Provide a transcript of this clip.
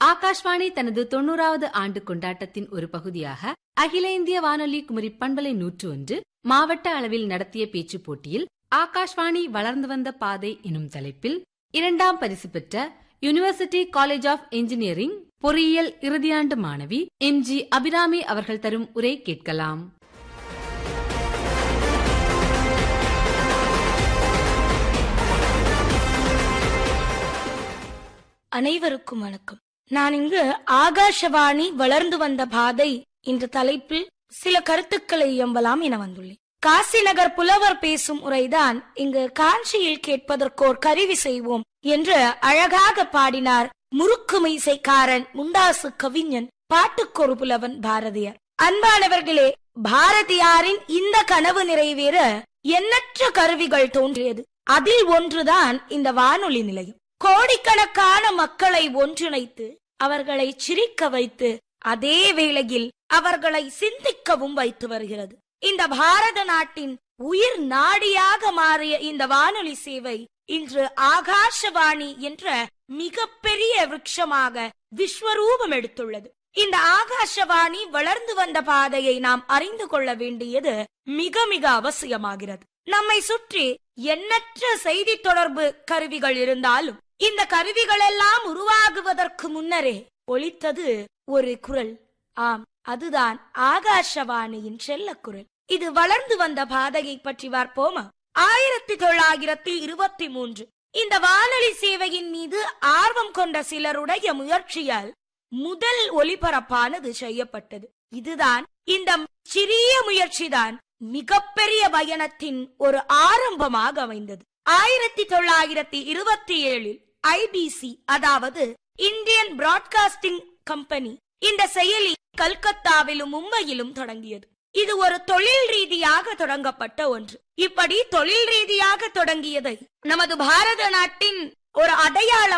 ஆகாஷ்வாணி தனது தொண்ணூறாவது ஆண்டு கொண்டாட்டத்தின் ஒரு பகுதியாக அகில இந்திய வானொலி குமரி பண்பலை நூற்று ஒன்று மாவட்ட அளவில் நடத்திய பேச்சுப் போட்டியில் ஆகாஷ்வாணி வளர்ந்து வந்த பாதை எனும் தலைப்பில் இரண்டாம் பரிசு பெற்ற யுனிவர்சிட்டி காலேஜ் ஆஃப் இன்ஜினியரிங் பொறியியல் இறுதியாண்டு மாணவி எம் ஜி அபிராமி அவர்கள் தரும் உரை கேட்கலாம் அனைவருக்கும் வணக்கம் நான் இங்கு ஆகாஷவாணி வளர்ந்து வந்த பாதை என்ற தலைப்பில் சில கருத்துக்களை எம்பலாம் என வந்துள்ளேன் காசி நகர் புலவர் பேசும் உரைதான் இங்கு காஞ்சியில் கேட்பதற்கோர் கருவி செய்வோம் என்று அழகாக பாடினார் முறுக்கு மீசைக்காரன் முண்டாசு கவிஞன் பாட்டுக்கொரு புலவன் பாரதியார் அன்பானவர்களே பாரதியாரின் இந்த கனவு நிறைவேற எண்ணற்ற கருவிகள் தோன்றியது அதில் ஒன்றுதான் இந்த வானொலி நிலையம் கோடிக்கணக்கான மக்களை ஒன்றிணைத்து அவர்களை சிரிக்க வைத்து அதே வேளையில் அவர்களை சிந்திக்கவும் வைத்து வருகிறது இந்த பாரத நாட்டின் உயிர் நாடியாக மாறிய இந்த வானொலி சேவை இன்று ஆகாஷவாணி என்ற மிகப்பெரிய விருட்சமாக விஸ்வரூபம் எடுத்துள்ளது இந்த ஆகாஷவாணி வளர்ந்து வந்த பாதையை நாம் அறிந்து கொள்ள வேண்டியது மிக மிக அவசியமாகிறது நம்மை சுற்றி எண்ணற்ற செய்தி தொடர்பு கருவிகள் இருந்தாலும் இந்த கருவிகள் எல்லாம் உருவாகுவதற்கு முன்னரே ஒலித்தது ஒரு குரல் ஆம் அதுதான் ஆகாஷவாணியின் செல்ல குரல் இது வளர்ந்து வந்த பாதையை பற்றி பார்ப்போமா ஆயிரத்தி தொள்ளாயிரத்தி இருபத்தி மூன்று இந்த வானொலி சேவையின் மீது ஆர்வம் கொண்ட சிலருடைய முயற்சியால் முதல் ஒலிபரப்பானது செய்யப்பட்டது இதுதான் இந்த சிறிய முயற்சிதான் மிகப்பெரிய பயணத்தின் ஒரு ஆரம்பமாக அமைந்தது ஆயிரத்தி தொள்ளாயிரத்தி இருபத்தி ஏழில் ஐபிசி அதாவது இந்தியன் பிராட்காஸ்டிங் கம்பெனி இந்த செயலி கல்கத்தாவிலும் மும்பையிலும் தொடங்கியது இது ஒரு தொழில் ரீதியாக தொடங்கப்பட்ட ஒன்று இப்படி தொழில் ரீதியாக தொடங்கியதை நமது பாரத நாட்டின் ஒரு அடையாளம்